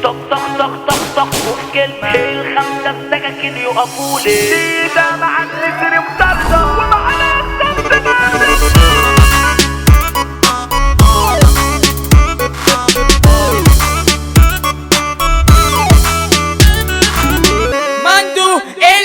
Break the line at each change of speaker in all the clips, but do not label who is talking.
طق طق طق طق طق وفي كلمة الخمسة بسكاكين يقفولي سيدة مع النسر مطردة ومعنا الصمت
مندو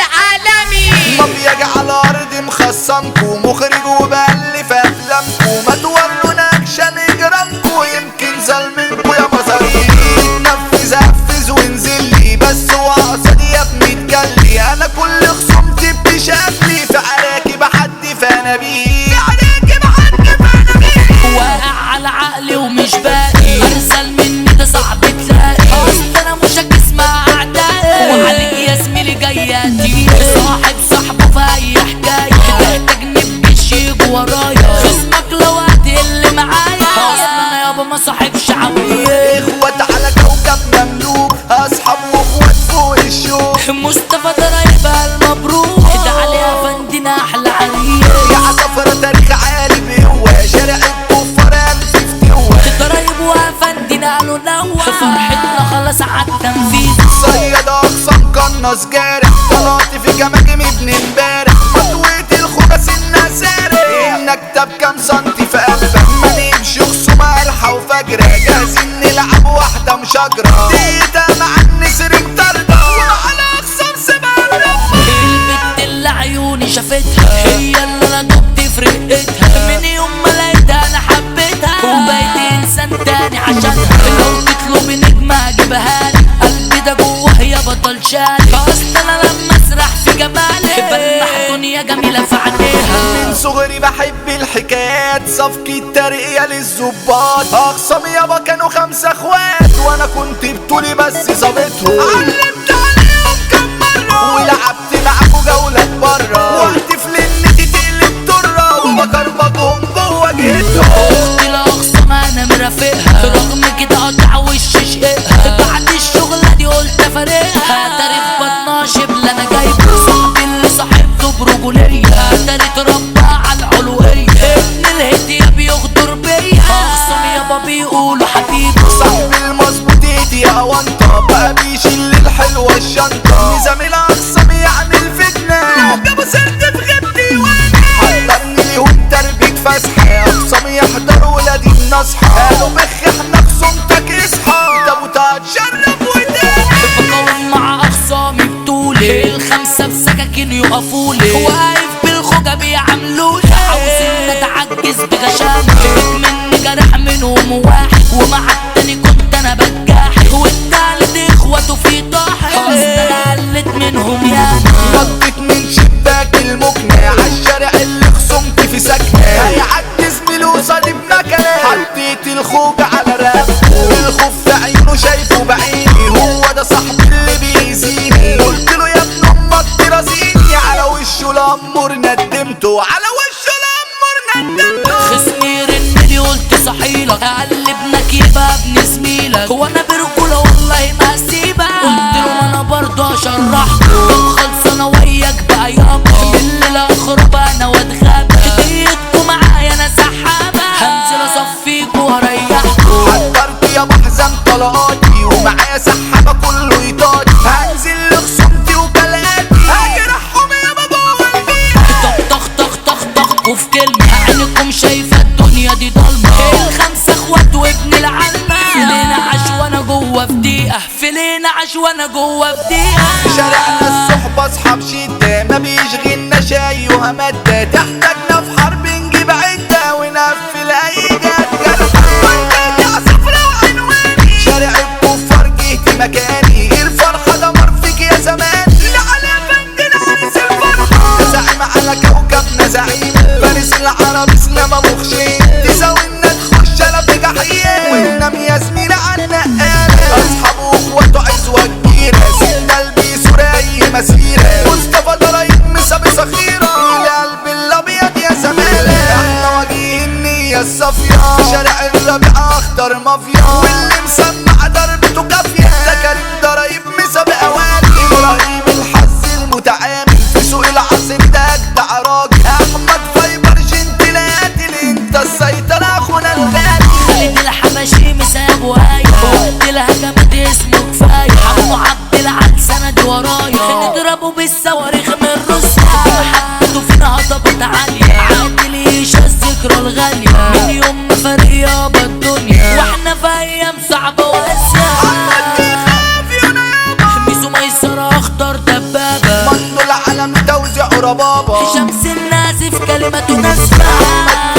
العالمي
مافيا على ارض مخصمكو مخرج وبألف افلامكو ما توروا اكشن اجرامكو يمكن ظلمنكو يا مصاريف نفذ قفز وانزل لي بس هو قصدي يا ابني اتكلي انا كل خصومتي بشكلي في عراكي بحدي فنابيل عراكي بحدي فنابيل
واقع على عقلي ومش باقي ارسل مني ده صعب تلاقي اصل انا مش هكس مع اعدائي وعليك يا زميلي جياتي صاحب صاحبه في اي حكايه تحتاجني بجيش يجوا ورايا خصمك لو هتقل معايا اصل انا يابا ما صاحبش عويه
اخوات على كوكب مملوك اصحاب واخوات فوق الشوك
مصطفى ضرايبها المبروك ده عليها فندنا احلى عريس
يا عصفرة تاريخ عالي بقوة شارع الكفار ألف فتوة
ضرايب وفندنا قالوا نوع فرحتنا خلاص عالتنفيذ
صياد أقسام قناص جارح طلعت في جماجم ابن امبارح مطويت الخبز النسارح النكتة بكام سنتي في قلبك ما نمشي خصومة قرحة وفجرة جاهزين نلعب واحدة مشاجرة ديتا مع النسر مطاردة وعلى أقسام سبارة
البت اللي عيوني شافتها هي اللي انا دبت في رقتها من يوم ما لقيتها انا حبيتها وبقيت انسان تاني عشانها لو تطلبي نجمة هجيبها لي قلبي ده جوه هي بطل شالي اصل انا لما اسرح في جمالي بلمح دنيا جميلة في عينيها
من صغري بحب الحكايات صفقة ترقية للظباط أقسم يابا كانوا خمسة اخوات وأنا كنت بطولي بس ظابطهم علمت عليهم كم مرة ولعبت معاكوا جولات برا وقت فلنتي تقلب طرة وبكربجهم جوه جهتهم
اختي الاقصى ما انا مرافقها رغم كده قطع وش شقها بعد الشغلة دي قلت افارقها تاريخ بطنها شبل انا جايبه صاحبي اللي صاحبته برجولية تاريخ اتربى على العلوية ابن الهدية بيغدر بيا اخصم يابا بيقولوا حبيبي
صاحب المظبوط ايدي يا وانطة بقى بيشيل الحلوة الشنطة نظام الأقسام يعمل فتنة لو جابوا سيرتي في غيبتي وانا حضرني ليهم تربية فسحة أقسام يحضروا ولادي النصحى قالوا بخ احنا خصومتك اصحى ده بوتات شرب وداني
بقوم مع اخصامي بطولي الخمسة بسكاكين يقفولي واقف بالخوجة بيعاملولي عاوزين نتعجز بغشامة مني جرح منهم واحد ومع التاني كنت انا بجاح والتالت اخوته في طاحن اصل انا قلت منهم يا
نطت من شباك المقنع عالشارع اللي خصمت في سكنة هيعدي زميله قصادي بمكنة حطيت الخوجة على رقبته الخوف في عينه شايفه بعيني هو ده صاحبي اللي بيأذيني قلت له يا ابن امك ترازيني على وشه الامر ندمته على وشه الامر ندمته
خصمي رن لي قلت صحيلك اقل ابنك يبقى ابن زميلك وانا برجولة والله ما هسيبك قلت له انا برضه اشرحكوا طب خلص انا وياك بقى يابا الليل اخرب انا واتغابى ايدكوا معايا انا سحابة هنزل اصفيكوا واريحكوا
حضرت يا محزن طلقاتي ومعايا سحابة كله يطاطي هنزل لخصومتي وكلاتي هجرحهم يا بابا
طخ طخ طخ طخ طخ وفي كلمة عينكم شايفة الدنيا دي ضلمة الخمسة اخوات وابن العلمة فيلينا عاش وانا جوه في دقيقة فيلينا عاش وانا جوه في دقيقة
شارعنا الصحبة اصحاب شدة ما بيشغلناش ايها مادة تحتاجنا في حرب نجيب عدة ونقفل اي جد جرح صفرا وعنواني شارع الكفار جهتي مكاني الفرحة دمر فيك يا زمان لا على بند عريس الفرحة زعيم على كوكبنا زعيم فارس العرب اسلام مخشين تساوينا تخش انا في جحيم وننام يا زميلة على النقالة اصحابه واخواته عزوة كبيرة سيدنا البيس وراي مسيرة مصطفى ضرايب مسابي صخيرة القلب الابيض يا زمالة احنا واجهين النية الصافية في شارع الربيع اخطر مافيا واللي مسمع ضربته كافية ده كريم ضرايب مسابي اوالي ابراهيم الحظ المتعامل في سوق العصر ده اجدع راجل احمد فايبر جنتلاتي انت السيطرة اخونا الغالي
خالد الحبشي مساب وهاي وقت الهجمات اسمه عبد العال سند ورايا نضربه بالصواريخ من روسيا حبته فينا هضبت عالية عادل يشا الذكرى الغالية من يوم ما فرق يابا الدنيا واحنا في ايام صعبة وقاسية ميسو ميسرة اخطر دبابة
مندو العالم توزيع ربابة
شمس النازف كلمته ناسفة